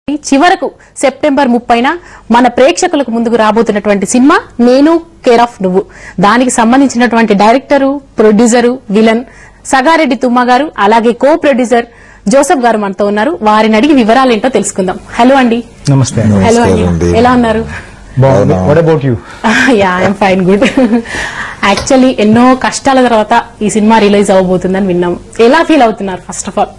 చివరకు సెప్టెంబర్ ముప్పైన మన ప్రేక్షకులకు ముందుకు రాబోతున్నటువంటి సినిమా నేను కేర్ ఆఫ్ నువ్వు దానికి సంబంధించినటువంటి డైరెక్టరు ప్రొడ్యూసరు విలన్ సగారెడ్డి తుమ్మ గారు అలాగే కో ప్రొడ్యూసర్ జోసఫ్ గారు మనతో ఉన్నారు వారిని అడిగి వివరాలు ఏంటో తెలుసుకుందాం హలో అండి నమస్తే హలో నమస్కారం అండి అండి. ఎలా ఉన్నారు బాగుంది అవునా. What about you yeah I'm fine good actually ఎన్నో కష్టాల తర్వాత ఈ సినిమా రిలీజ్ అవబోతుందని విన్నాం ఎలా ఫీల్ అవుతున్నారు first of all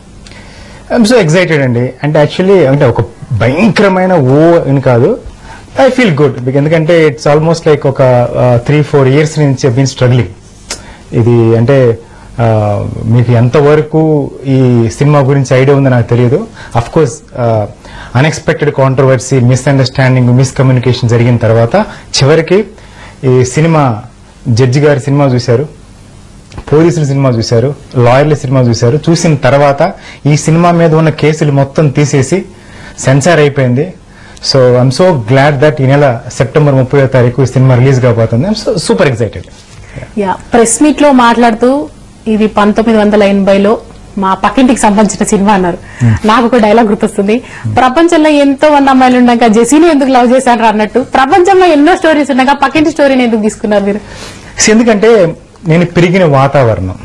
I'm so excited అండి అంటే యాక్చువల్లీ అంటే ఒక భయంకరమైన ఓ అని కాదు ఐ ఫీల్ గుడ్ ఎందుకంటే ఇట్స్ ఆల్మోస్ట్ లైక్ ఒక త్రీ ఫోర్ ఇయర్స్ నుంచి బీన్ స్ట్రగ్లింగ్ ఇది అంటే ఆ, మీకు ఎంతవరకు ఈ సినిమా గురించి ఐడియా ఉందో నాకు తెలియదు of course unexpected controversy misunderstanding miscommunication జరిగిన తర్వాత చివరికి ఈ సినిమా జడ్జి గారి సినిమా చూశారు పోలీసుల సినిమా చూశారు లాయర్ల సినిమా చూశారు చూసిన తర్వాత ఈ సినిమా మీద ఉన్న కేసులు మొత్తం తీసేసి సెన్సార్ అయిపోయింది so I'm so glad that ఈ నెల సెప్టెంబర్ ముప్పై తారీఖు ఈ సినిమా రిలీజ్ కాబోతుంది I'm super excited yeah press meet లో మాట్లాడుతూ ఇది పంతొమ్మిది వందల ఎనభైలో మా పక్కింటికి సంబంధించిన సినిమా అన్నారు నాకు ఒక డైలాగ్ గుర్తొస్తుంది ప్రపంచంలో ఎంతో మంది అమ్మాయిలు ఉండగా జెసీని ఎందుకు లవ్ చేశారు అన్నట్టు ప్రపంచంలో ఎన్నో స్టోరీస్ ఉండగా పక్కింటి స్టోరీని ఎందుకు తీసుకున్నారు మీరు ఎందుకంటే నేను పెరిగిన వాతావరణం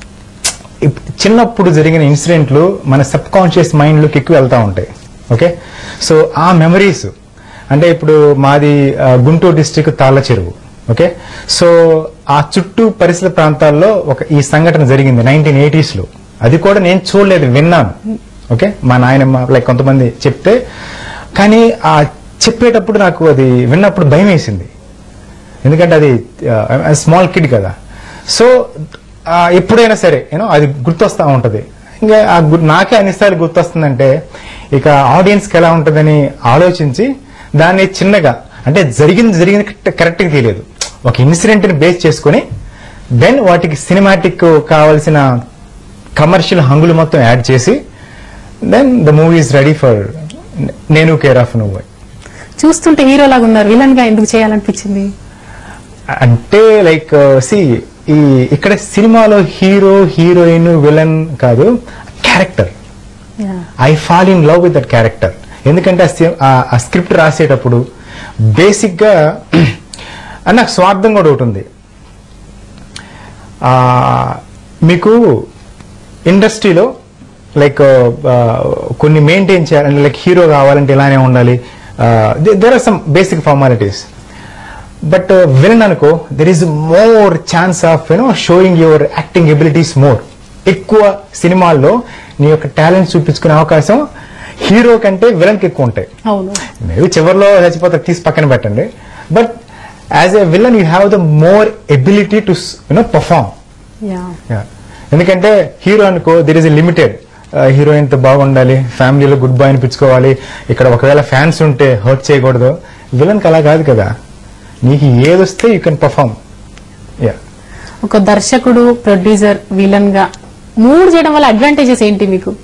ఇప్- చిన్నప్పుడు జరిగిన ఇన్సిడెంట్లు మన సబ్ కాన్షియస్ మైండ్లోకి ఎక్కువ వెళ్తా ఉంటాయి ఓకే సో ఆ మెమరీస్ అంటే ఇప్పుడు మాది ఆ, గుంటూరు డిస్టిక్ తాళ్ళ చెరువు ఓకే సో ఆ చుట్టూ పరిసర ప్రాంతాల్లో ఒక ఈ సంఘటన జరిగింది నైన్టీన్ ఎయిటీస్ లో అది కూడా నేను చూడలేదు విన్నాను ఓకే మా నాయనమ్మ లైక్ కొంతమంది చెప్తే కానీ ఆ చెప్పేటప్పుడు నాకు అది విన్నప్పుడు భయం వేసింది ఎందుకంటే అది స్మాల్ కిడ్ కదా సో ఆ, ఎప్పుడైనా సరే యూనో అది గుర్తొస్తా ఉంటది ఇంకా ఆ గు- నాకే అన్నిసార్లు గుర్తొస్తుందంటే ఇక ఆడియన్స్ కి ఎలా ఉంటుందని ఆలోచించి దాన్ని చిన్నగా అంటే జరిగింది జరిగింది కరెక్ట్గా తెలియదు ఒక ఇన్సిడెంట్ ని బేస్ చేసుకొని దెన్ వాటికి సినిమాటిక్ కావాల్సిన కమర్షియల్ హంగులు మొత్తం యాడ్ చేసి then the movie is ready for నేను కేర్ ఆఫ్ నువ్వు చూస్తుంటే హీరో లాగా ఉన్నారు విలన్ గా ఎందుకు చేయాలనిపించింది అంటే లైక్ సి ఈ ఇక్కడ సినిమాలో హీరో హీరోయిన్ విలన్ కాదు character Yeah. I fall in love with that character ఎందుకంటే ఆ సి- ఆ- ఆ స్క్రిప్ట్ రాసేటప్పుడు బేసిక్ గా ఆ నాకు స్వార్థం కూడా ఒకటి ఉంది ఆ, మీకు ఇండస్ట్రీలో లైక్ కొన్ని మెయింటైన్ చేయాలంటే లైక్ హీరో కావాలంటే ఇలానే ఉండాలి there are some basic formalities but villain అనుకో there is more chance of you know showing your acting abilities more ఎక్కువ సినిమాల్లో నీ యొక్క టాలెంట్ చూపించుకునే అవకాశం హీరో కంటే విలన్ కి ఎక్కువ ఉంటాయి అవును మేబీ చివరిలో చచ్చిపోతారు తీసి పక్కన పెట్టండి but as a villain you have the more ability to you know perform yeah ఎందుకంటే హీరో అనుకో there is a limited heroine తో బాగుండాలి ఫ్యామిలీలో గుడ్ బాయ్ అనిపించుకోవాలి ఇక్కడ ఒకవేళ ఫ్యాన్స్ ఉంటే హర్ట్ చేయకూడదు విలన్ కి అలా కాదు కదా నీకు ఏదొస్తే యూ కెన్ పర్ఫార్మ్ యా ఒక దర్శకుడు ప్రొడ్యూసర్ విలన్ గా మూడు చేయడం వల్ల అడ్వాంటేజెస్ ఏంటి మీకు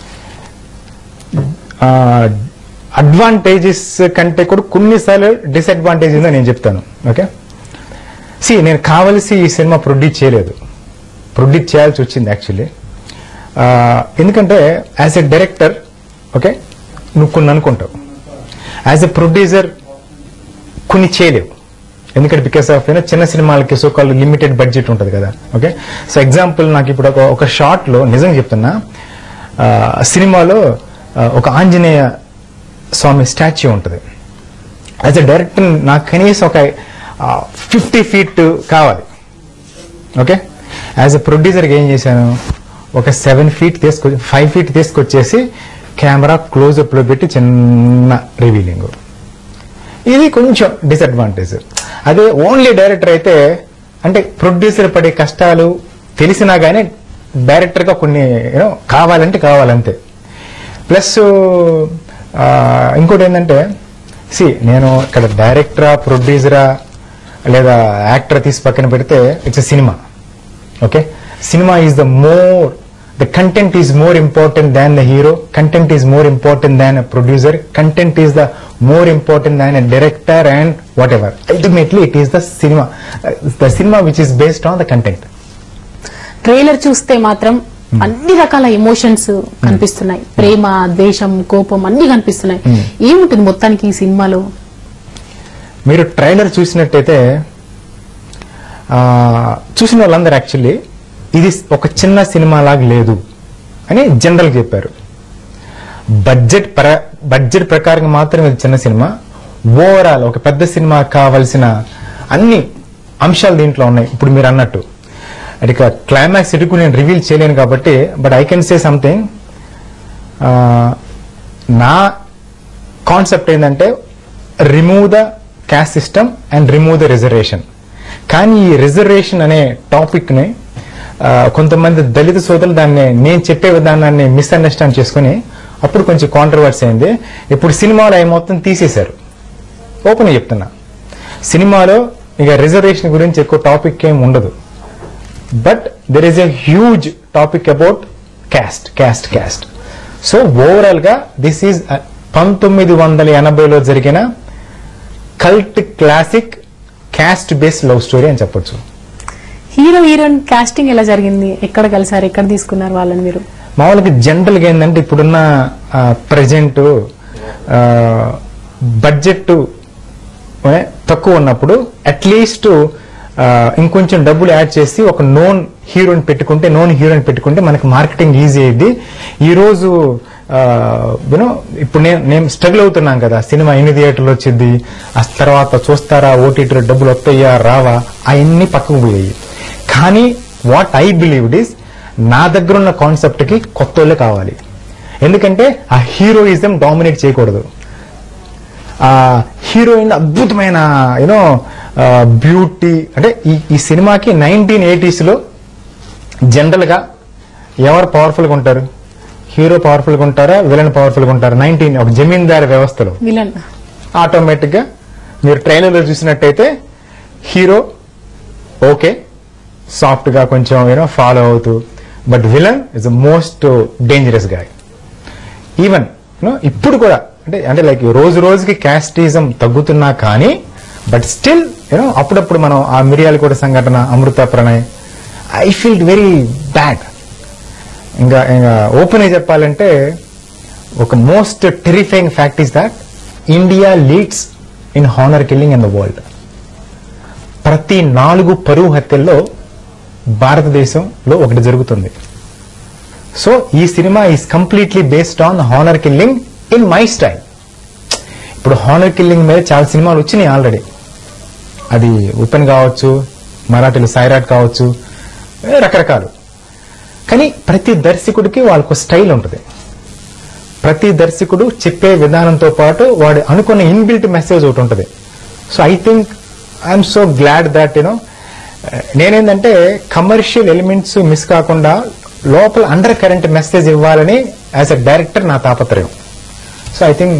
అడ్వాంటేజెస్ కంటే కూడా కొన్నిసార్లు డిసడ్వాంటేజ్ ఉందని నేను చెప్తాను ఓకే సి నేను కావలసి ఈ సినిమా ప్రొడ్యూస్ చేయలేదు ప్రొడ్యూస్ చేయాల్సి వచ్చింది యాక్చువల్లీ ఎందుకంటే యాజ్ ఎ డైరెక్టర్ ఓకే నువ్వు కొన్ని అనుకుంటావు యాజ్ ఎ ప్రొడ్యూసర్ కొన్ని చేయలేవు ఎందుకంటే బికాస్ ఆఫ్ యూనో చిన్న సినిమాలకి సో కాల్ లిమిటెడ్ బడ్జెట్ ఉంటుంది కదా ఓకే సో ఎగ్జాంపుల్ నాకు ఇప్పుడు ఒక ఒక షార్ట్ లో నిజంగా చెప్తున్నా ఆ, సినిమాలో ఆ, ఒక ఆంజనేయ స్వామి స్టాచ్యూ ఉంటుంది యాజ్ ఎ డైరెక్టర్ నాకు కనీసం ఒక ఫిఫ్టీ ఫీట్ కావాలి ఓకే యాజ్ ఎ ప్రొడ్యూసర్కి ఏం చేశాను ఒక సెవెన్ ఫీట్ తీసుకొచ్చి ఫైవ్ ఫీట్ తీసుకొచ్చేసి కెమెరా క్లోజ్అప్ లో పెట్టి చిన్న రివీలింగ్ ఇది కొంచెం డిసడ్వాంటేజ్ అదే ఓన్లీ డైరెక్టర్ అయితే అంటే ప్రొడ్యూసర్ పడే కష్టాలు తెలిసినా గానీ డైరెక్టర్ గా కొన్ని యూనో కావాలంటే కావాలంతే ప్లస్ ఇంకోటి ఏంటంటే సి నేను ఇక్కడ డైరెక్టరా ప్రొడ్యూసరా లేదా యాక్టర్ తీసి పక్కన పెడితే it's a cinema okay cinema is the more the content is more important than the hero content is more important than a producer content is the more important than a director and whatever ultimately it is the cinema the cinema which is based on the content trailer చూస్తే మాత్రం అన్ని రకాల emotions కనిపిస్తున్నాయి ప్రేమ ద్వేషం కోపం అన్ని కనిపిస్తున్నాయి ఏముంటుంది మొత్తానికి ఈ సినిమాలో మీరు ట్రైలర్ చూసినట్టయితే ఆ, చూసిన వాళ్ళందరూ యాక్చువల్లీ ఇది ఒక చిన్న సినిమా లాగా లేదు అని జనరల్ చెప్పారు బడ్జెట్ ప్ర బడ్జెట్ ప్రకారం మాత్రమే ఇది చిన్న సినిమా ఓవరాల్ ఒక పెద్ద సినిమా కావలసిన అన్ని అంశాలు దీంట్లో ఉన్నాయి ఇప్పుడు మీరు అన్నట్టు అది ఇక క్లైమాక్స్ ఇటుకు నేను రివీల్ చేయలేను కాబట్టి but I can say something నా కాన్సెప్ట్ ఏంటంటే remove the caste system and remove the reservation కానీ ఈ రిజర్వేషన్ అనే టాపిక్ ని ఆ, కొంతమంది దళిత సోదరులు దాన్ని నేను చెప్పే విధానాన్ని మిస్అండర్స్టాండ్ చేసుకుని అప్పుడు కొంచెం కాంట్రవర్సీ అయింది ఇప్పుడు సినిమాలో అవి మొత్తం తీసేశారు ఓపెన్ చెప్తున్నా సినిమాలో ఇక రిజర్వేషన్ గురించి ఎక్కువ టాపిక్ ఏం ఉండదు but there is a huge topic about caste caste caste so overall గా దిస్ ఈజ్ పంతొమ్మిది వందల ఎనభైలో జరిగిన cult classic caste based love story అని చెప్పొచ్చు హీరో హీరోయిన్ కాస్టింగ్ ఎలా జరిగింది ఎక్కడ కలిసారు ఎక్కడ తీసుకున్నారు వాళ్ళని మీరు మామూలుగా జనరల్ గా ఏంటంటే ఇప్పుడున్న ప్రజెంట్ బడ్జెట్ తక్కువ ఉన్నప్పుడు అట్లీస్ట్ ఇంకొంచెం డబ్బులు యాడ్ చేసి ఒక నోన్ హీరోయిన్ పెట్టుకుంటే నోన్ హీరోయిన్ పెట్టుకుంటే మనకి మార్కెటింగ్ ఈజీ అయ్యింది ఈ రోజు యూనో ఇప్పుడు నేను నేను స్ట్రగుల్ అవుతున్నాం కదా సినిమా ఎన్ని థియేటర్లు వచ్చింది ఆ తర్వాత చూస్తారా ఓటీటీలో డబ్బులు వస్తాయా రావా అవన్నీ పక్కకు పోయాయి కానీ వాట్ ఐ బిలీవ్డ్ ఇస్ నా దగ్గర ఉన్న కాన్సెప్ట్ కి కొత్త వాళ్ళే కావాలి ఎందుకంటే ఆ హీరోయిజం డామినేట్ చేయకూడదు ఆ హీరోయిన్ అద్భుతమైన యూనో బ్యూటీ అంటే ఈ ఈ సినిమాకి నైన్టీన్ ఎయిటీస్ లో జనరల్ గా ఎవరు పవర్ఫుల్ గా ఉంటారు హీరో పవర్ఫుల్ గా ఉంటారా విలన్ పవర్ఫుల్ గా ఉంటారా నైన్టీన్ ఒక జమీందారు వ్యవస్థలో విలన్ ఆటోమేటిక్ గా మీరు ట్రైలర్ లో చూసినట్టయితే హీరో ఓకే సాఫ్ట్ గా కొంచెం యూనో ఫాలో అవుతూ but villain is the most dangerous guy even ఇప్పుడు కూడా అంటే అంటే లైక్ రోజు రోజుకి క్యాస్టిజం తగ్గుతున్నా కానీ బట్ స్టిల్ యూనో అప్పుడప్పుడు మనం ఆ మిరియాల కూడా సంఘటన Amrutha Pranay I feel very bad ఇంకా ఇంకా ఓపెన్ గా చెప్పాలంటే ఒక most terrifying fact is that India leads in honour killing in the world ప్రతి నాలుగు పరువు హత్యల్లో భారతదేశంలో ఒకటి జరుగుతుంది సో ఈ cinema is completely based on honour killing in my style ఇప్పుడు హానర్ కిల్లింగ్ మీద చాలా సినిమాలు వచ్చినాయి ఆల్రెడీ అది ఉపెన్ కావచ్చు మరాఠీలు సైరాట్ కావచ్చు ఏ రకరకాలు కానీ ప్రతి దర్శకుడికి వాళ్ళకు స్టైల్ ఉంటుంది ప్రతి దర్శకుడు చెప్పే విధానంతో పాటు వాడు అనుకున్న ఇన్బిల్ట్ మెసేజ్ ఒకటి ఉంటుంది so I think I'm so glad that you know నేనేంటంటే కమర్షియల్ ఎలిమెంట్స్ మిస్ కాకుండా లోపల అండర్ కరెంట్ మెసేజ్ ఇవ్వాలని యాజ్ అ డైరెక్టర్ నా తాపత్రయం so I think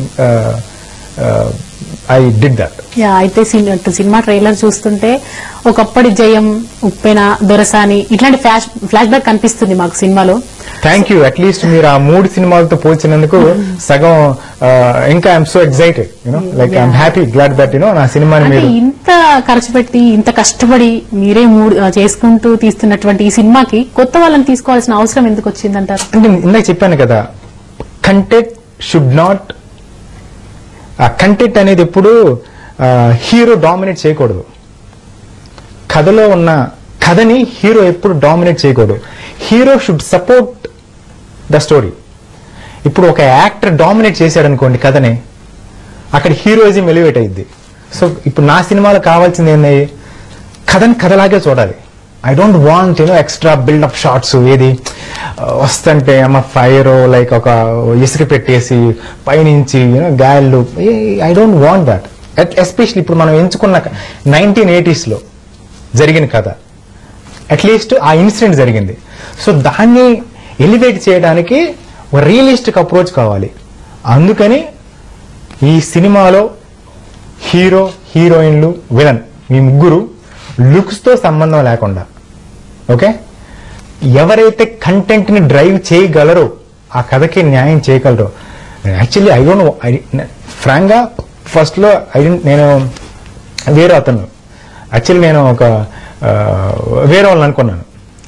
I did that yeah అయితే సిన్- అటు సినిమా ట్రైలర్ చూస్తుంటే ఒకప్పటి జయం ఉప్పెన దొరసాని ఇట్లాంటి ఫ్లాష్ ఫ్లాష్ బ్యాక్ కనిపిస్తుంది మాకు సినిమాలో థ్యాంక్ యూ అట్లీస్ట్ మీరు ఆ మూడు సినిమాలతో పోల్చినందుకు సగం ఆ, ఇంకా I'm so excited you know like I'm happy glad that you know నా సినిమాని అంటే మీరు ఇంత ఖర్చు పెట్టి ఇంత కష్టపడి మీరే మూడు ఆ, చేసుకుంటూ తీస్తున్నటువంటి ఈ సినిమాకి కొత్త వాళ్ళని తీసుకోవాల్సిన అవసరం ఎందుకు వచ్చిందంటారు అంటే ఇందాక చెప్పాను కదా కంటెంట్ షుడ్ నాట్ ఆ కంటెంట్ అనేది ఎప్పుడు హీరో డామినేట్ చేయకూడదు కథలో ఉన్న కథని హీరో ఎప్పుడు డామినేట్ చేయకూడదు hero should support the story ఇప్పుడు ఒక యాక్టర్ డామినేట్ చేశాడు అనుకోండి కథని అక్కడ హీరోయిజం ఎలివేట్ అయ్యింది సో ఇప్పుడు నా సినిమాలో కావాల్సింది ఏంది కథని కథలాగే చూడాలి I don't want you know extra buildup shots ఏది ఆ, వస్తుంటే అమ్మ ఫైర్ లైక్ ఒక ఇసుక పెట్టేసి పైనుంచి యూనో గాయలు I don't want that especially ఇప్పుడు మనం ఎంచుకున్న నైన్టీన్ లో జరిగిన కథ అట్లీస్ట్ ఆ ఇన్సిడెంట్ జరిగింది సో దాన్ని ఎలివేట్ చేయడానికి ఒక రియలిస్టిక్ అప్రోచ్ కావాలి అందుకని ఈ సినిమాలో హీరో హీరోయిన్లు విలన్ ఈ ముగ్గురు లుక్స్ తో సంబంధం లేకుండా ఓకే ఎవరైతే కంటెంట్ ని డ్రైవ్ చేయగలరో ఆ కథకి న్యాయం చేయగలరో యాక్చువల్లీ ఐ డోంట్ ఫ్రాంక్ గా ఫస్ట్ లో ఐ నేను వేరే అతను యాక్చువల్లీ నేను ఒక ఆ, వేరే వాళ్ళని అనుకున్నాను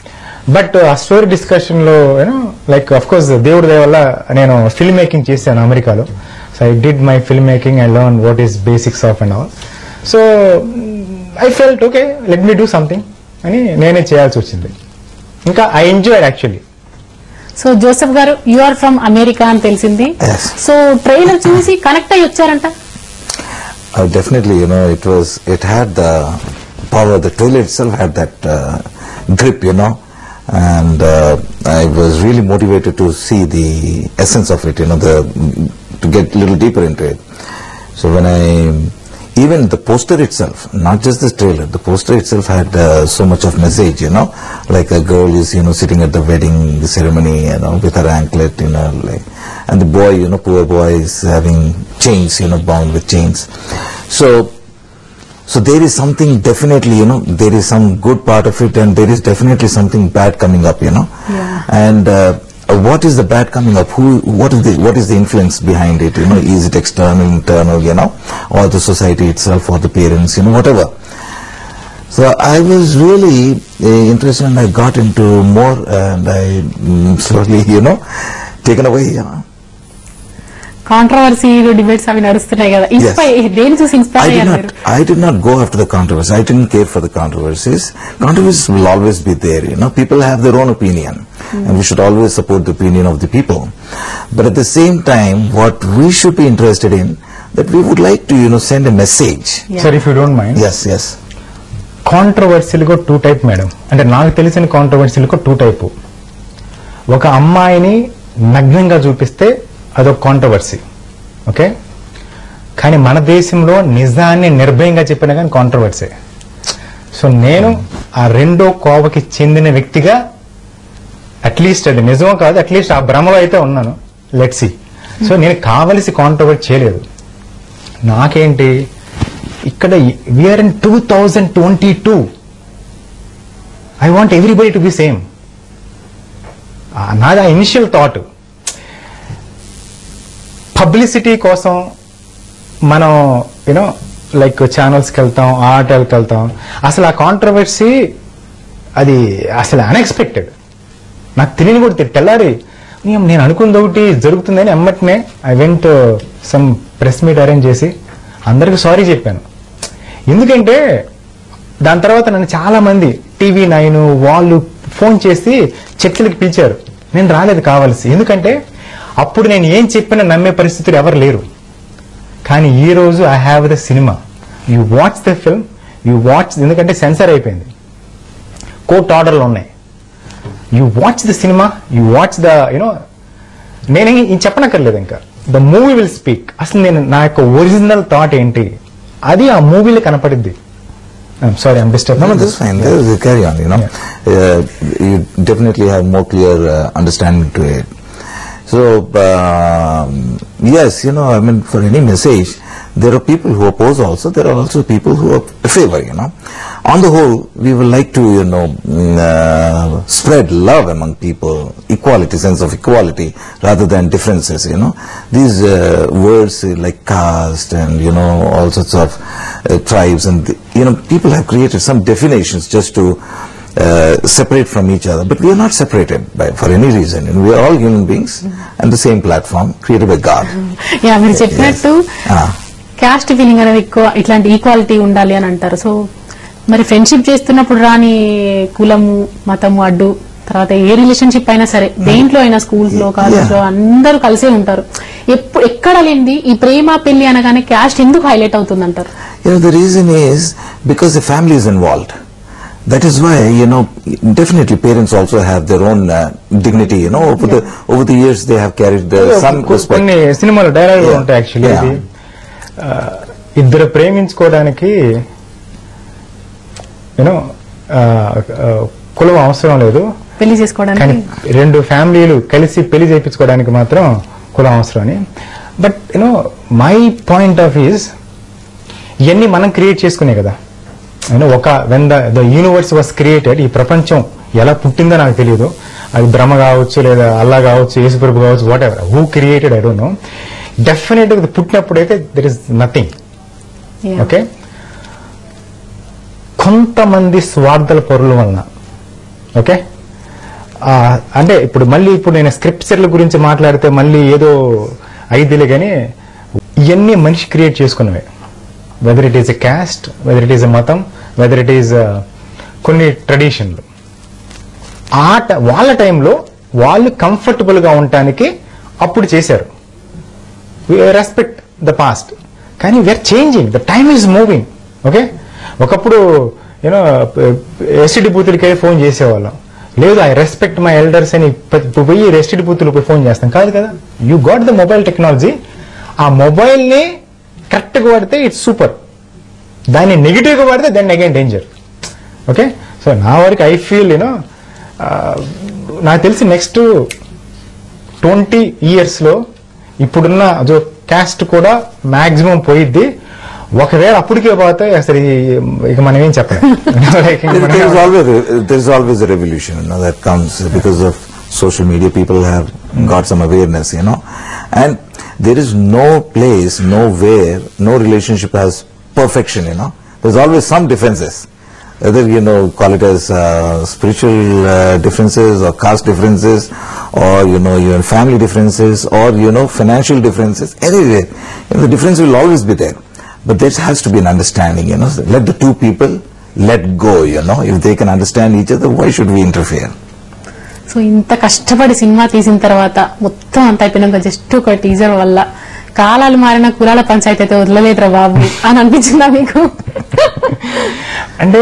బట్ ఆ స్టోరీ డిస్కషన్ లో యూనో లైక్ అఫ్ కోర్స్ దేవుడి దయ వల్ల నేను ఫిల్మ్ మేకింగ్ చేశాను అమెరికాలో so I did my film making I learn what is basics of and all so I felt okay let me do something అని నేనే చేయాల్సి వచ్చింది ఇంకా I enjoy actually so Joseph గారు యు ఆర్ ఫ్రమ్ అమెరికా అని తెలిసింది Yes. So trailer చూసి connect అయ్యి వచ్చారంట Uh, definitely, you know, it was, it had the power, the trailer itself had that uh, grip, you know, and uh, I was really motivated to see the essence of it, you know, the, to get a little deeper into it. So when I, even the poster itself, not just the trailer, the poster itself had uh, so much of message, you know, like a girl is, you know, sitting at the wedding ceremony, you know, with her anklet, you know, like, and the boy, you know, poor boy is having chains, you know, bound with chains. So, so there is something definitely, you know, there is some good part of it and there is definitely something bad coming up, you know. Yeah. And uh, what is the bad coming up? Who, what is the, what is the influence behind it? You know, is it external, internal, you know, or the society itself or the parents, you know, whatever. So I was really uh, interested and I got into more and I mm, slowly, you know, taken away, you know. Controversy debates అవి నడుస్తున్నాయి కదా inspire దేని చూసి I inspire did అయ్యారు not. మీరు I did not go after the controversy. I didn't care for the controversies. Controversies will always be there. You know, people have their own opinion, and we should always support the opinion of the people. But at the same time, what we should be interested in that we would like to, you know, send a message. Yeah. Sir if you don't mind Yes, yes. కాంట్రవర్సీలుగా two type madam అంటే నాకు తెలిసిన కాంట్రవర్సీలకు two type ఒక అమ్మాయిని నగ్నంగా చూపిస్తే అదొక controversy okay కానీ మన దేశంలో నిజాన్ని నిర్భయంగా చెప్పినా కానీ కాంట్రవర్సీ సో నేను ఆ రెండో కోవకి చెందిన వ్యక్తిగా అట్లీస్ట్ అది నిజమో కాదు అట్లీస్ట్ ఆ భ్రమలో అయితే ఉన్నాను లెట్సి సో నేను కావలసి కాంట్రవర్ట్ చేయలేదు నాకేంటి ఇక్కడ we're in two thousand twenty two I want everybody to be same నాది ఆ ఇనిషియల్ థాట్ పబ్లిసిటీ కోసం మనం యూనో లైక్ ఛానల్స్కి వెళ్తాం ఆటోకి వెళ్తాం అసలు ఆ కాంట్రవర్సీ అది అసలు అన్ఎక్స్పెక్టెడ్ నాకు తెలియని కూడా తె- తెల్లారి నేను నేను అనుకుంది ఒకటి జరుగుతుందని అమ్మటినే I went some press meet arrange చేసి అందరికి సారీ చెప్పాను ఎందుకంటే దాని తర్వాత నన్ను చాలా మంది టీవీ నైన్ వాళ్ళు ఫోన్ చేసి చర్చలకు పిలిచారు నేను రాలేదు కావాల్సి ఎందుకంటే అప్పుడు నేను ఏం చెప్పినా నమ్మే పరిస్థితులు ఎవరు లేరు కానీ ఈ రోజు I have the cinema you watch the film you watch ఎందుకంటే సెన్సర్ అయిపోయింది కోర్ట్ ఆర్డర్లు ఉన్నాయి you watch the cinema you watch the you know నేను ఇది చెప్పనక్కర్లేదు ఇంకా ద మూవీ విల్ స్పీక్ అసలు నేను నా యొక్క ఒరిజినల్ థాట్ ఏంటి అది ఆ మూవీలో కనపడిద్ది sorry I'm disturb No, no, that's fine. That's- carry on, you know. Uh, you definitely have more clear uh, understanding to it. So, um, yes, you know, I mean, for any message, there are people who oppose also, there are also people who are favor, you know. On the whole, we would like to, you know, mm, uh, spread love among people, equality, sense of equality, rather than differences, you know. These uh, words uh, like caste and, you know, all sorts of uh, tribes and, the, you know, people have created some definitions just to uh, separate from each other. But we are not separated by, for any reason. And we are all human beings and the same platform created by God. Yeah మీరు చెప్పినట్టు Ah. Caste feeling అనేది ఎక్కువ ఇట్లాంటి equality ఉండాలి అని అంటారు so మరి friendship చేస్తున్నప్పుడు రాని కులము మతము అడ్డు తర్వాత ఏ రిలేషన్షిప్ అయినా సరే దేంట్లో అయినా స్కూల్స్ లో కాలేజ్ లో అందరూ కలిసే ఉంటారు ఎప్పుడు ఎక్కడ లేనిది ఈ ప్రేమ పెళ్లి అనగానే క్యాస్ట్ ఎందుకు హైలైట్ అవుతుంది అంటారు You know, the reason is because the family is involved. That is why, you know, definitely parents also have their own uh, dignity, you know, over the over the years they have carried uh, some respect. కొన్ని సినిమాలు డైలాగులు Yeah. ఉంటాయి actually Yeah. ఇది ఆ, ఇద్దరు ప్రేమించుకోవడానికి you know కులం అవసరం లేదు పెళ్లి కానీ చేసుకోవడానికి రెండు ఫ్యామిలీలు కలిసి పెళ్లి చేయించుకోవడానికి మాత్రం కులం అవసరం అని but you know my point of is ఇవన్నీ మనం క్రియేట్ చేసుకునే కదా యూనో ఒక when the the universe was created ఈ ప్రపంచం ఎలా పుట్టిందో నాకు తెలియదు అది బ్రహ్మ కావచ్చు లేదా అల్లా కావచ్చు యేసుప్రభు కావచ్చు whatever who created I don't know definite గా పుట్టినప్పుడు అయితే there is nothing Yeah. Okay కొంతమంది స్వార్థల పరుల వలన ఓకే ఆ, అంటే ఇప్పుడు మళ్ళీ ఇప్పుడు నేను స్క్రిప్చర్ల గురించి మాట్లాడితే మళ్ళీ ఏదో ఐదులే కానీ ఇవన్నీ మనిషి క్రియేట్ చేసుకున్నవే whether it is a caste whether it is a మతం వెదర్ ఇట్ ఈస్ కొన్ని ట్రెడిషన్లు ఆ ట- వాళ్ళ టైంలో వాళ్ళు కంఫర్టబుల్ గా ఉండటానికి అప్పుడు చేశారు రెస్పెక్ట్ ద పాస్ట్ కానీ we're changing the time is moving okay ఒకప్పుడు యూనో ఎస్టిడి బూతులకి ఫోన్ చేసేవాళ్ళం లేదు ఐ రెస్పెక్ట్ మై ఎల్డర్స్ అని ప- ఇప్పుడు పోయి ఎస్టిడి బూతులు పోయి ఫోన్ చేస్తాం కాదు కదా you got the mobile technology ఆ మొబైల్ ని కరెక్ట్ గా వాడితే ఇట్స్ సూపర్ దాన్ని నెగిటివ్ గా వాడితే then again danger okay so నా వరకు ఐ ఫీల్ యూనో నాకు తెలిసి నెక్స్ట్ ట్వంటీ ఇయర్స్ లో ఇప్పుడున్న అదో క్యాస్ట్ కూడా మాక్సిమం పోయిద్ది ఒకవేళ అప్పటికే పోతే అసలు ఈ- ఇక మనం ఏం చెప్పలేం Like, There, మనం- there is always there is always a revolution you know, that comes because of social media. People have got some awareness, you know, and there is no place, nowhere, no relationship has perfection. You know, there's always some differences. Whether you know call it as uh, spiritual uh, differences or caste differences, or you know even family differences, or you know financial differences. Anyway, you know, the difference will always be there. But there has to be an understanding, you know. Let the two people let go, you know. If they can understand each other, why should we interfere? So ఇంత కష్టపడి cinema తీసిన తర్వాత మొత్తం అంత అయిపోయినాక just ఒక teaser వల్ల కాలాలు మారిన కులాల పంచాయతీ అయితే వదలలేదురా బాబు అని అనిపించిందా మీకు అంటే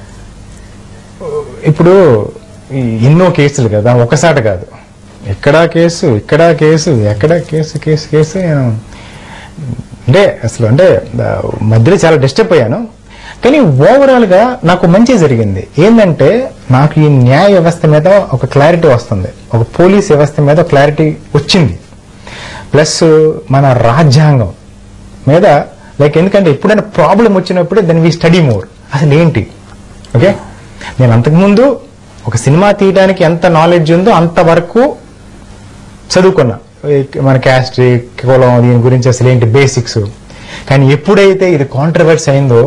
ఇప్పుడు ఈ ఎన్నో కేసులు కదా ఒకసారి కాదు ఎక్కడా కేసు ఇక్కడా కేసు ఎక్కడ కేసు కేసు కేసు నేను అంటే అసలు అంటే ఆ, మధ్యలో చాలా డిస్టర్బ్ అయ్యాను కానీ ఓవరాల్ గా నాకు మంచి జరిగింది ఏంటంటే నాకు ఈ న్యాయ వ్యవస్థ మీద ఒక క్లారిటీ వస్తుంది ఒక పోలీస్ వ్యవస్థ మీద క్లారిటీ వచ్చింది ప్లస్ మన రాజ్యాంగం మీద లైక్ ఎందుకంటే ఎప్పుడైనా ప్రాబ్లం వచ్చినప్పుడు దెన్ వీ స్టడీ మోర్ అసలు ఏంటి ఓకే నేను అంతకుముందు ఒక సినిమా తీయడానికి ఎంత నాలెడ్జ్ ఉందో అంతవరకు చదువుకున్నా ఈ మన క్యాస్ట్ కులం దీని గురించి అసలు ఏంటి బేసిక్స్ కానీ ఎప్పుడైతే ఇది కాంట్రవర్సీ అయిందో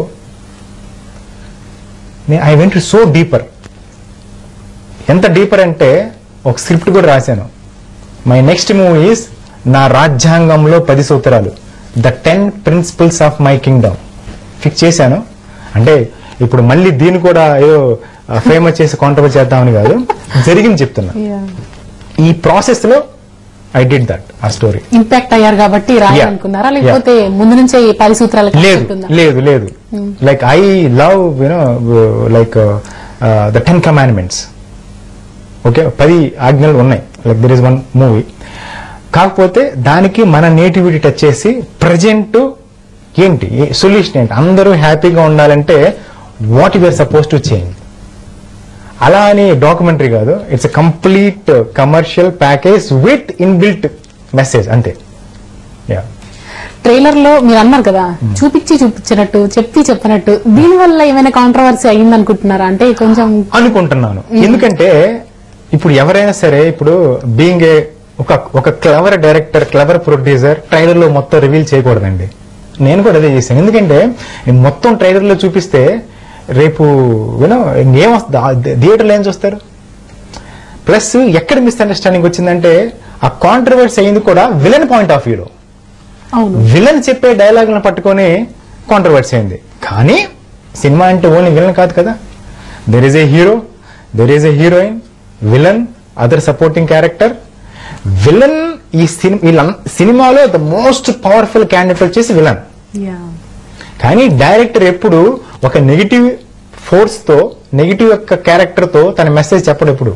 ఐ వెంట్ సో డీపర్ ఎంత డీపర్ అంటే ఒక స్క్రిప్ట్ కూడా రాశాను మై నెక్స్ట్ మూవీ ఈస్ నా రాజ్యాంగంలో పది సూత్రాలు the ten principles of my kingdom fix చేశాను అంటే ఇప్పుడు మళ్ళీ దీన్ని కూడా ఏదో ఫేమస్ చేసి కాంట్రవర్సీ చేద్దామని కాదు జరిగింది చెప్తున్నా ఈ ప్రాసెస్ లో ఐ డిడ్ దట్ ఆ స్టోరీ ఇంపాక్ట్ అయ్యారు కాబట్టి రాయాలనుకున్నారా Yeah. లేకపోతే ముందు నుంచే ఈ పది సూత్రాలు లేదు లేదు లేదు like I love you know like the ten commandments okay పది ఆజ్ఞలు ఉన్నాయి like there is one movie కాకపోతే దానికి మన నేటివిటీ టచ్ చేసి ప్రజెంట్ ఏంటి సొల్యూషన్ ఏంటి అందరూ హ్యాపీగా ఉండాలంటే what you are suppose to change అలా అని డాక్యుమెంటరీ కాదు it's complete commercial package with inbuilt message అంతే యా ట్రైలర్ లో మీరు అన్నారు కదా చూపించి చూపించినట్టు చెప్పి చెప్పినట్టు దీని వల్ల ఏమైనా కాంట్రవర్సీ అయింది అనుకుంటున్నారా అంటే కొంచెం అనుకుంటున్నాను ఎందుకంటే ఇప్పుడు ఎవరైనా సరే ఇప్పుడు బీయింగ్ ఏ ఒక ఒక clever director clever producer trailer లో మొత్తం రివీల్ చేయకూడదండి నేను కూడా అదే చేశాను ఎందుకంటే ఈ మొత్తం ట్రైలర్ లో చూపిస్తే రేపు యూనో ఇంకేం వస్తుంది థియేటర్లో ఏం చూస్తారు ప్లస్ ఎక్కడ మిస్అండర్స్టాండింగ్ వచ్చిందంటే ఆ కాంట్రవర్సీ అయింది కూడా విలన్ పాయింట్ ఆఫ్ వ్యూలో అవును విలన్ చెప్పే డైలాగులను పట్టుకొని కాంట్రవర్సీ అయింది కానీ సినిమా అంటే ఓన్లీ విలన్ కాదు కదా there is a hero there is a heroine villain other supporting character villain ఈ సినిమా సినిమాలో ద మోస్ట్ పవర్ఫుల్ క్యాండిడేట్ వచ్చేసి విలన్ కానీ డైరెక్టర్ ఎప్పుడు ఒక నెగిటివ్ ఫోర్స్ తో నెగిటివ్ యొక్క క్యారెక్టర్ తో తన మెసేజ్ చెప్పడు ఎప్పుడు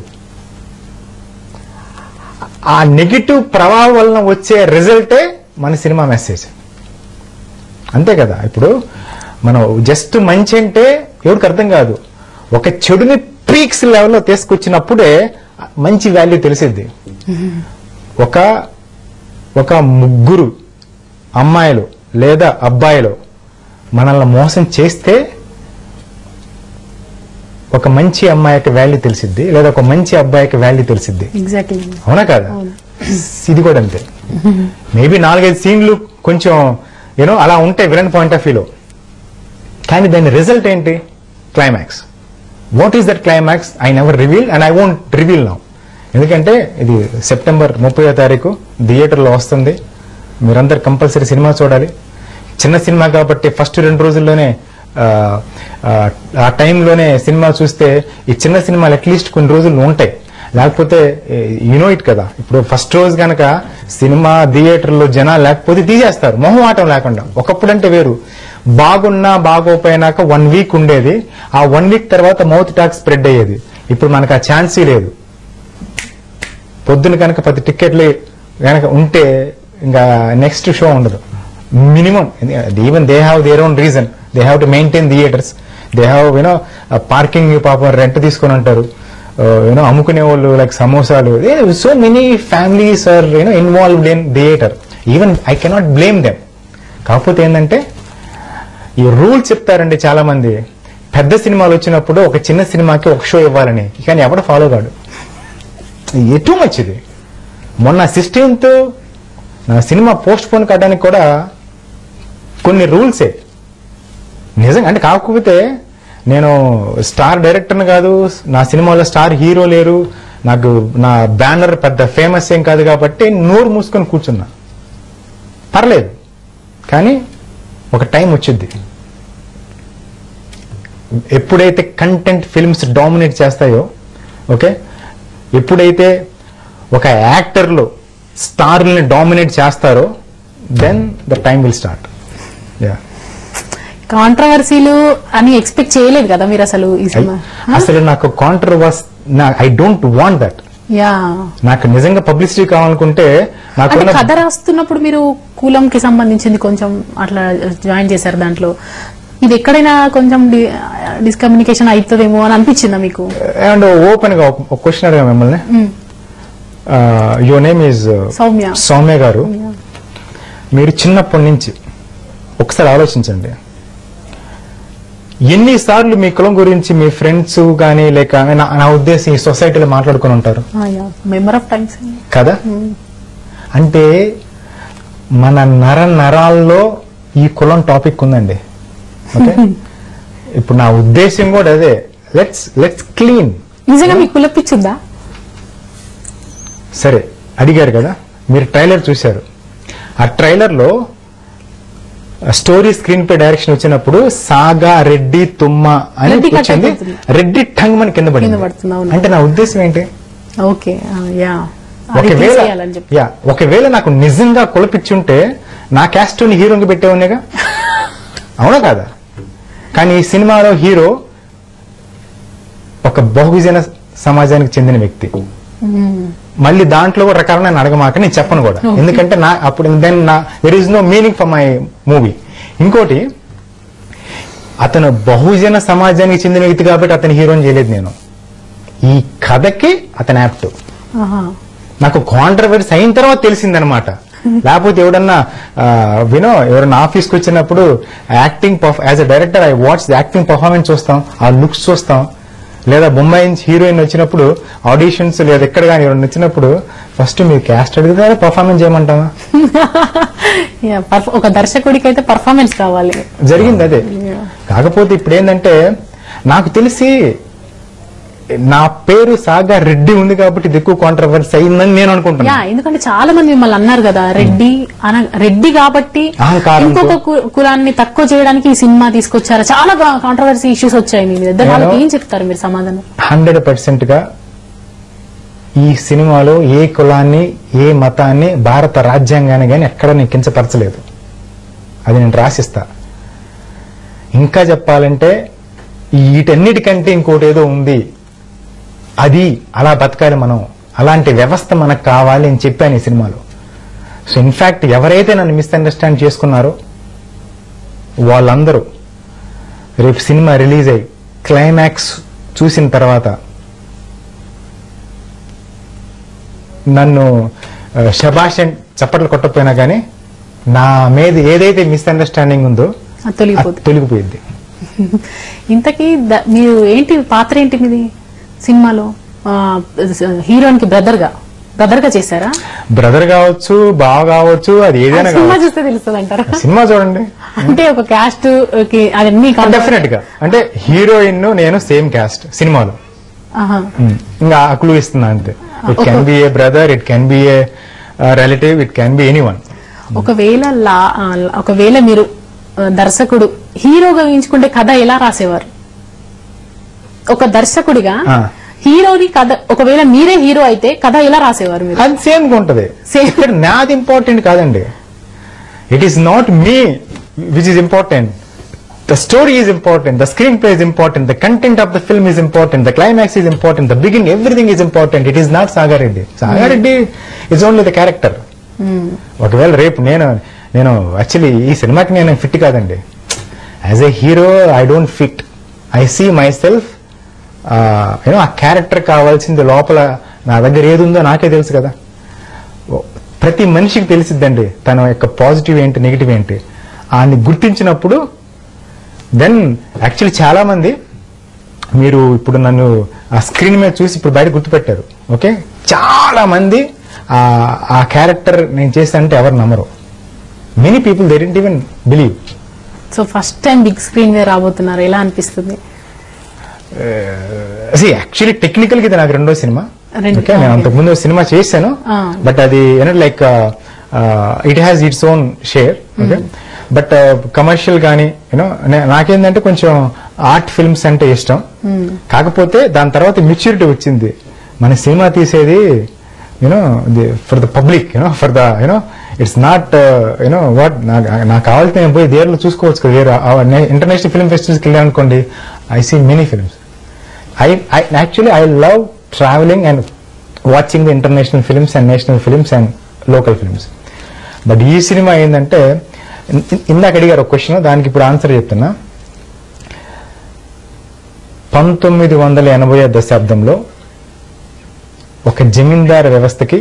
ఆ నెగిటివ్ ప్రభావం వలన వచ్చే రిజల్టే మన సినిమా మెసేజ్ అంతే కదా ఇప్పుడు మనం జస్ట్ మంచి అంటే ఎవరికి అర్థం కాదు ఒక చెడుని పీక్స్ లెవెల్లో తీసుకొచ్చినప్పుడే మంచి వాల్యూ తెలిసిద్ది ఒక ఒక ముగ్గురు అమ్మాయిలు లేదా అబ్బాయిలు మనల్ని మోసం చేస్తే ఒక మంచి అమ్మాయికి వాల్యూ తెలిసిద్ది లేదా ఒక మంచి అబ్బాయికి వాల్యూ తెలిసిద్ది ఎగ్జాక్ట్లీ అవునా కాదా ఇది కూడా అంతే మేబీ నాలుగైదు సీన్లు కొంచెం యూనో అలా ఉంటాయి విలన్ పాయింట్ ఆఫ్ వ్యూలో కానీ దాని రిజల్ట్ ఏంటి climax what is that climax I never reveal and I won't reveal now ఎందుకంటే ఇది సెప్టెంబర్ ముప్పై తారీఖు థియేటర్లో వస్తుంది మీరందరు కంపల్సరీ సినిమా చూడాలి చిన్న సినిమా కాబట్టి ఫస్ట్ రెండు రోజుల్లోనే ఆ, ఆ, ఆ టైంలోనే సినిమా చూస్తే ఈ చిన్న సినిమాలు అట్లీస్ట్ కొన్ని రోజులు ఉంటాయి లేకపోతే యూనో ఇట్ కదా ఇప్పుడు ఫస్ట్ రోజు కనుక సినిమా థియేటర్లో జనాలు లేకపోతే తీసేస్తారు మొహమాటం లేకుండా ఒకప్పుడంటే వేరు బాగున్నా బాగోపోయినాక వన్ వీక్ ఉండేది ఆ వన్ వీక్ తర్వాత మౌత్ టాక్ స్ప్రెడ్ అయ్యేది ఇప్పుడు మనకు ఆ ఛాన్సీ లేదు పొద్దున కనుక పది టికెట్లు కనుక ఉంటే ఇంకా నెక్స్ట్ షో ఉండదు minimum even they have their own reason they have to maintain theatres they have you know parking పాపం రెంట్ తీసుకొని ఉంటారు యూనో అమ్ముకునే వాళ్ళు లైక్ సమోసాలు so many families are you know involved in theatre even I cannot blame them కాకపోతే ఏంటంటే ఈ rule చెప్తారండి చాలా మంది పెద్ద సినిమాలు వచ్చినప్పుడు ఒక చిన్న సినిమాకి ఒక షో ఇవ్వాలని కానీ ఎవడ ఫాలో కాడు ఎటు మంచిది మొన్న సిక్స్టీన్త్ నా సినిమా పోస్ట్ పోన్ కావడానికి కూడా కొన్ని రూల్సే నిజంగా అంటే కాకపోతే నేను స్టార్ డైరెక్టర్ని కాదు నా సినిమాలో స్టార్ హీరో లేరు నాకు నా బ్యానర్ పెద్ద ఫేమస్ ఏం కాదు కాబట్టి నోరు మూసుకొని కూర్చున్నా పర్లేదు కానీ ఒక టైం వచ్చింది ఎప్పుడైతే కంటెంట్ ఫిల్మ్స్ డామినేట్ చేస్తాయో ఓకే ఎప్పుడైతే ఒక యాక్టర్లు స్టార్ని డామినేట్ చేస్తారో then the time will start yeah కాంట్రవర్సీలు అని ఎక్స్పెక్ట్ చేయలేదు కదా మీరు అసలు ఈ సినిమా అసలు నాకు controversy I don't want that yeah నాకు నిజంగా పబ్లిసిటీ కావాలనుకుంటే అంటే నాకు కథ రాస్తున్నప్పుడు మీరు కులం కి సంబంధించింది కొంచెం అట్లా జాయిన్ చేశారు దాంట్లో ఇది ఎక్కడైనా కొంచెం డిస్కమ్యూనికేషన్ అవుతుందేమో అని అనిపించిందా మీకు అండ్ ఓపెన్ గా ఒక క్వశ్చన్ అడిగా మిమ్మల్ని your name is Soumya Soumya garu మీరు చిన్నప్పటి నుంచి ఒకసారి ఆలోచించండి ఎన్నిసార్లు మీ కులం గురించి మీ ఫ్రెండ్స్ కానీ లేక నా నా ఉద్దేశం ఈ సొసైటీలో మాట్లాడుకొని ఉంటారు మెంబర్ ఆఫ్ టైమ్స్ కదా అంటే మన నర నరాల్లో ఈ కులం టాపిక్ ఉందండి ఓకే ఇప్పుడు నా ఉద్దేశం కూడా అదే లెట్స్ లెట్స్ క్లీన్ నిజంగా మీకు కులపిచ్చుందా సరే అడిగారు కదా మీరు ట్రైలర్ చూశారు ఆ ట్రైలర్ లో స్టోరీ స్క్రీన్ పే డైరెక్షన్ వచ్చినప్పుడు సాగా రెడ్డి తుమ్మ అని రెడ్డి కట్ వచ్చింది అయిపోతుంది. రెడ్డి టంగ్ మన కింద కింద పడింది పడుతుంది, అవును. అంటే నా ఉద్దేశం ఏంటి ఓకే యా ఒకవేళ చేయాలని చెప్పి యా ఒకవేళ నాకు నిజంగా కులపిచ్చుంటే నా క్యాస్ట్ హీరోకి పెట్టేవాడిగా అవునా కాదా కానీ ఈ సినిమాలో హీరో ఒక బహుజన సమాజానికి చెందిన వ్యక్తి మళ్ళీ దాంట్లో కూడా రకాల అడగమాక నేను చెప్పను కూడా Okay. ఎందుకంటే నా అప్పుడు దెన్ నా there is no meaning for my movie ఇంకోటి అతను బహుజన సమాజానికి చెందిన వ్యక్తి కాబట్టి అతని హీరోని చేయలేదు నేను ఈ కథకి అతను యాప్ట్ ఆహా. నాకు కాంట్రవర్సీ అయిన తర్వాత తెలిసిందనమాట లేకపోతే ఎవడన్నా ఆ, వినో ఎవరన్నా ఆఫీస్కి వచ్చినప్పుడు acting as a director I watch acting performance చూస్తాం ఆ లుక్స్ చూస్తాం లేదా బొంబాయి నుంచి హీరోయిన్ వచ్చినప్పుడు ఆడిషన్స్ లేదా ఎక్కడ కానీ ఎవరైనా వచ్చినప్పుడు ఫస్ట్ మీరు క్యాస్ట్ అడుగుతారా పర్ఫార్మెన్స్ చేయమంటావా Yeah, perf- ఒక దర్శకుడికి అయితే పర్ఫార్మెన్స్ కావాలి జరిగింది అదే Yeah. కాకపోతే ఇప్పుడు ఏంటంటే నాకు తెలిసి నా పేరు సాగా రెడ్డి ఉంది కాబట్టి ఇది ఎక్కువ కాంట్రవర్సీ అయిందని నేను యా అనుకుంటున్నాను ఎందుకంటే చాలా మంది మిమ్మల్ని అన్నారు కదా రెడ్డి అన రెడ్డి కాబట్టి అహంకారంతో. ఇంకొక కు- కులాన్ని తక్కువ చేయడానికి ఈ సినిమా తీసుకొచ్చారా చాలా కాంట్రవర్సీ ఇష్యూస్ వచ్చాయి మీ మీద వాళ్ళకి నేను- ఏం చెప్తారు మీరు సమాధానం హండ్రెడ్ పర్సెంట్ గా ఈ సినిమాలో ఏ కులాన్ని ఏ మతాన్ని భారత రాజ్యాంగాన్ని కానీ ఎక్కడ నేను కించపరచలేదు అది నేను రాసిస్తా ఇంకా చెప్పాలంటే వీటన్నిటికంటే ఇంకోటి ఏదో ఉంది అది అలా బతకాలి మనం అలాంటి వ్యవస్థ మనకు కావాలి అని చెప్పాను ఈ సినిమాలో సో ఇన్ఫాక్ట్ ఎవరైతే నన్ను మిస్అండర్స్టాండ్ చేసుకున్నారో వాళ్ళందరూ రేపు సినిమా రిలీజ్ అయ్యి క్లైమాక్స్ చూసిన తర్వాత నన్ను ఆ, శబాష్ అని చప్పట్లు కొట్టకపోయినా కానీ నా మీద ఏదైతే మిస్అండర్స్టాండింగ్ ఉందో అది అది తొలగిపోతుంది తొలగిపోయింది ఇంతకీ ద- మీరు ఏంటి పాత్ర ఏంటి మీది సినిమాలో హీరోయిన్ కి బ్రదర్ గా బ్రదర్ గా చేశారా బ్రదర్ కావచ్చు బావ కావచ్చు అది ఆ ఏదైనా సినిమా కావచ్చు చూస్తే తెలుస్తుంది అంటారా సినిమా చూడండి అంటే ఒక క్యాస్ట్ కి అవన్నీ డెఫినెట్ గా అంటే హీరోయిన్ నేను సేమ్ క్యాస్ట్ సినిమాలో ఆహా. ఉమ్, ఇంకా క్లూ ఇస్తున్నా అంతే it can be a brother it can be a relative it can be anyone ఒకవేళ లా ఆ, ఒకవేళ మీరు ఆ, దర్శకుడు హీరోగా ఊహించుకుంటే కథ ఎలా రాసేవారు ఒక దర్శకుడిగా ఆ. హీరోని కథ ఒకవేళ మీరే హీరో అయితే కథ ఎలా రాసేవారు మీరు అది సేమ్ గా ఉంటది Same. ఇక్కడ నాది ఇంపార్టెంట్ కాదండి it is not me which is important the story is important the screenplay is important the content of the film is important the climax is important the begin everything is important it is not Sagareddy Sagareddy is only the character ఒకవేళ రేపు నేను నేను actually ఈ సినిమాకి నేను fit కాదండి as a hero I don't fit I see myself you know ఆ character కావాల్సింది లోపల నా దగ్గర ఏది ఉందో నాకే తెలుసు కదా ఓ, ప్రతి మనిషికి తెలిసిద్దండి తన యొక్క పాజిటివ్ ఏంటి నెగిటివ్ ఏంటి ఆయన్ని గుర్తించినప్పుడు దెన్ యాక్చువల్లీ చాలా మంది మీరు ఇప్పుడు నన్ను ఆ స్క్రీన్ మీద చూసి ఇప్పుడు బయట గుర్తుపెట్టారు ఓకే చాలా మంది ఆ ఆ క్యారెక్టర్ నేను చేశానంటే ఎవరు నమ్మరు many people they didn't even believe so first time big screen మీద రాబోతున్నారు ఎలా అనిపిస్తుంది యాక్చువల్లీ టెక్నికల్ గా ఇది నాకు రెండో సినిమా రెండు- ఓకే నేను okay. అంతకు ముందు సినిమా చేశాను Ah. బట్ అది you know like it has its own share okay but commercial కానీ యూనో నాకేంటంటే కొంచెం ఆర్ట్ ఫిల్మ్స్ అంటే ఇష్టం కాకపోతే దాని తర్వాత మెచ్యూరిటీ వచ్చింది మన సినిమా తీసేది you know for the public you know for the you know it's not you know what నాకు కావాల్సిన నేను పోయి దేర్లో చూసుకోవచ్చు కదా వేరే ఇంటర్నేషనల్ ఫిల్మ్ ఫెస్టివల్స్కి వెళ్ళాను అనుకోండి I see many films I, I actually I love traveling and watching the international films and national films and local films. But ఈ సినిమా ఏంటంటే ఇన్- ఇన్- ఇందాక అడిగారు ఒక క్వశ్చన్ దానికి ఇప్పుడు ఆన్సర్ చెప్తున్నా పంతొమ్మిది వందల ఎనభై దశాబ్దంలో ఒక జమీందారు వ్యవస్థకి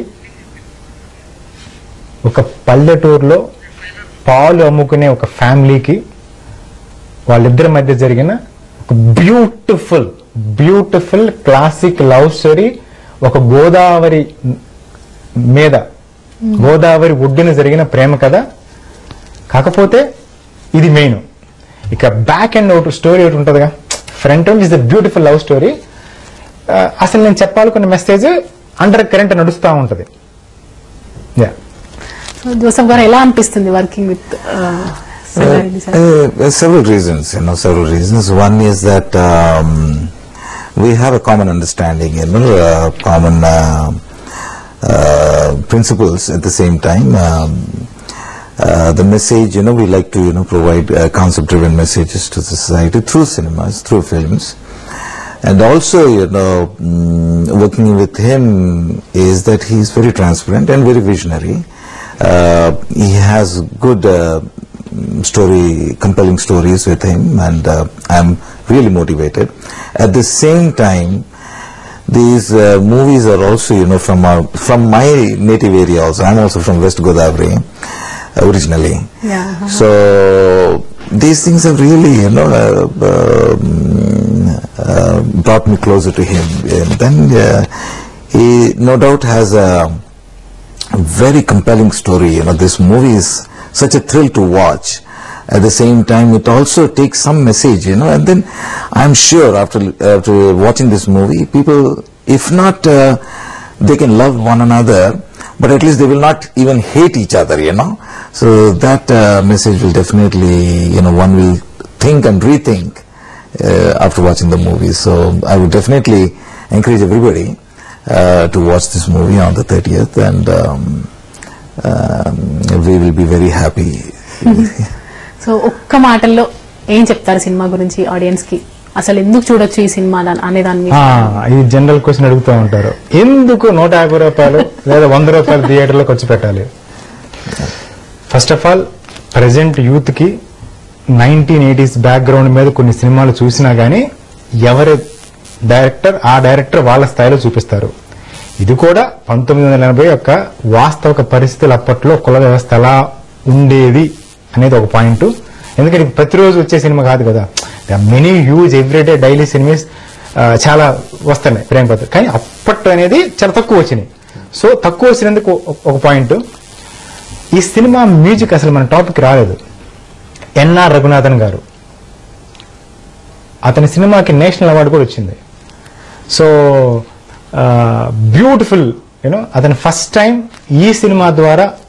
ఒక పల్లెటూరులో పాలు అమ్ముకునే ఒక ఫ్యామిలీకి వాళ్ళిద్దరి మధ్య జరిగిన ఒక beautiful beautiful classic love story ఒక గోదావరి మీద గోదావరి ఒడ్డున జరిగిన ప్రేమ కథ కాకపోతే ఇది మెయిన్ ఇక బ్యాక్ అండ్ అవుట్ స్టోరీ ఒకటి ఉంటుందిగా front end is the beautiful love story అసలు నేను చెప్పాలనుకున్న మెసేజ్ అండర్ కరెంట్ నడుస్తూ ఉంటది యా సో జోసఫ్ గారు ఎలా అనిపిస్తుంది working with Sangareddy sir Uh, several reasons, you know, several reasons. One is that um, we have a common understanding, you know, uh, common uh, uh, principles at the same time. Um, uh, the message, you know, we like to, you know, provide uh, concept-driven messages to the society through cinemas, through films. And also, you know, mm, working with him is that he is very transparent and very visionary. Uh, he has good uh, mm, story, compelling stories with him, and uh, I'm really motivated. At the same time, these uh, movies are also, you know, from our, from my native area. Also, I'm also from West Godavari uh, originally. Yeah. So these things have really, you know, uh, um, uh, brought me closer to him. And then uh, he, no doubt, has a very compelling story. You know, this movie is such a thrill to watch. At the same time, it also takes some message. You know, and then I'm sure after after watching this movie, people, if not, uh, they can love one another, but at least they will not even hate each other. You know, so that uh, message will definitely, you know, one will think and rethink uh, after watching the movie. So I would definitely encourage everybody uh, to watch this movie on the 30th, and um, um, we will be very happy. So ఒక్క మాటల్లో ఏం చెప్తారు cinema గురించి audience కి అసలు ఎందుకు చూడొచ్చు ఈ సినిమా దాని- అనే దాని మీద ఆ, ఈ జనరల్ క్వశ్చన్ అడుగుతూ ఉంటారు ఎందుకు నూట యాభై రూపాయలు లేదా వంద రూపాయలు థియేటర్లో ఖర్చు పెట్టాలి first of all present youth కి నైన్టీన్ ఎయిటీస్ బ్యాక్గ్రౌండ్ మీద కొన్ని సినిమాలు చూసినా గానీ ఎవరి డైరెక్టర్ ఆ డైరెక్టర్ వాళ్ళ స్థాయిలో చూపిస్తారు ఇది కూడా పంతొమ్మిది వందల ఎనభై యొక్క వాస్తవిక పరిస్థితులు అప్పట్లో కుల వ్యవస్థ ఎలా ఉండేది అనేది ఒక పాయింట్ ఎందుకంటే ఇది ప్రతిరోజు వచ్చే సినిమా కాదు కదా many huge everyday daily cinemas చాలా వస్తున్నాయి ప్రేమ కథ కానీ అప్పట్లో అనేది చాలా తక్కువ వచ్చినాయి సో తక్కువ వచ్చినందుకు ఒక- ఒక పాయింట్ ఈ సినిమా మ్యూజిక్ అసలు మన టాపిక్ రాలేదు ఎన్ఆర్ రఘునాథన్ గారు అతని సినిమాకి నేషనల్ అవార్డు కూడా వచ్చింది సో బ్యూటిఫుల్ యూనో అతను ఫస్ట్ టైం ఈ సినిమా ద్వారా